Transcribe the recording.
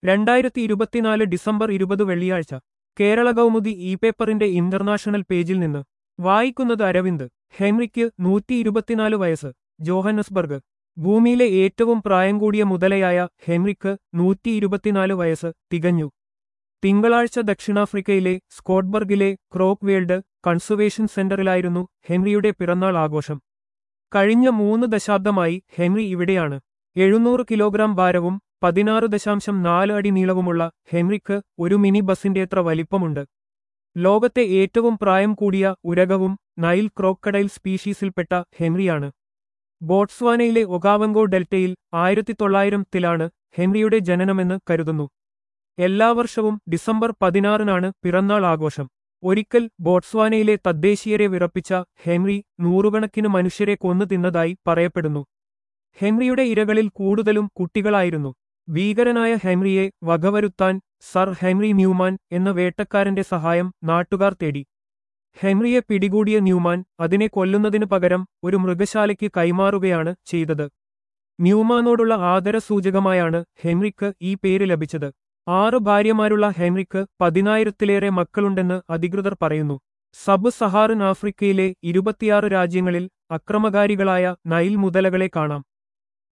രണ്ടായിരത്തി ഇരുപത്തിനാല് ഡിസംബർ ഇരുപത് വെള്ളിയാഴ്ച കേരള കൗമുദി ഇ പേപ്പറിന്റെ ഇന്റർനാഷണൽ പേജിൽ നിന്ന് വായിക്കുന്നത് അരവിന്ദ് ഹെൻറിക്ക് നൂറ്റി ഇരുപത്തിനാല് വയസ്സ് ജോഹന്നസ്ബർഗ് ഭൂമിയിലെ ഏറ്റവും പ്രായം കൂടിയ മുതലയായ ഹെൻറിക്ക് നൂറ്റി ഇരുപത്തിനാല് വയസ്സ് തികഞ്ഞു തിങ്കളാഴ്ച ദക്ഷിണാഫ്രിക്കയിലെ സ്കോട്ട്ബർഗിലെ ക്രോക്ക് വേൾഡ് കൺസർവേഷൻ സെന്ററിലായിരുന്നു ഹെൻറിയുടെ പിറന്നാൾ ആഘോഷം കഴിഞ്ഞ മൂന്ന് ദശാബ്ദമായി ഹെൻറി ഇവിടെയാണ് എഴുന്നൂറ് കിലോഗ്രാം ഭാരവും പതിനാറ് ദശാംശം നാല് അടി നീളവുമുള്ള ഹെൻറിക്ക് ഒരു മിനി ബസിന്റെയത്ര വലിപ്പമുണ്ട് ലോകത്തെ ഏറ്റവും പ്രായം കൂടിയ ഉരകവും നൈൽ ക്രോക്കഡൈൽ സ്പീഷീസിൽപ്പെട്ട ഹെൻറിയാണ് ബോട്സ്വാനയിലെ ഒകാവങ്കോ ഡെൽറ്റയിൽ ആയിരത്തി തൊള്ളായിരത്തിലാണ് ഹെൻറിയുടെ ജനനമെന്ന് കരുതുന്നു എല്ലാ വർഷവും ഡിസംബർ പതിനാറിനാണ് പിറന്നാൾ ആഘോഷം ഒരിക്കൽ ബോട്സ്വാനയിലെ തദ്ദേശീയരെ വിറപ്പിച്ച ഹെൻറി നൂറുകണക്കിന് മനുഷ്യരെ കൊന്നു തിന്നതായി പറയപ്പെടുന്നു ഹെൻറിയുടെ ഇരകളിൽ കൂടുതലും കുട്ടികളായിരുന്നു ഭീകരനായ ഹെൻറിയെ വകവരുത്താൻ സർ ഹെൻറി ന്യൂമാൻ എന്ന വേട്ടക്കാരന്റെ സഹായം നാട്ടുകാർ തേടി ഹെൻറിയെ പിടികൂടിയ ന്യൂമാൻ അതിനെ കൊല്ലുന്നതിനു പകരം ഒരു മൃഗശാലയ്ക്ക് കൈമാറുകയാണ് ചെയ്തത് ന്യൂമാനോടുള്ള ആദരസൂചകമായാണ് ഹെൻറിക്ക് ഈ പേര് ലഭിച്ചത് ആറ് ഭാര്യമാരുള്ള ഹെൻറിക്ക് പതിനായിരത്തിലേറെ മക്കളുണ്ടെന്ന് അധികൃതർ പറയുന്നു സബ് സഹാറൻ ആഫ്രിക്കയിലെ ഇരുപത്തിയാറ് രാജ്യങ്ങളിൽ അക്രമകാരികളായ നൈൽ മുതലകളെ കാണാം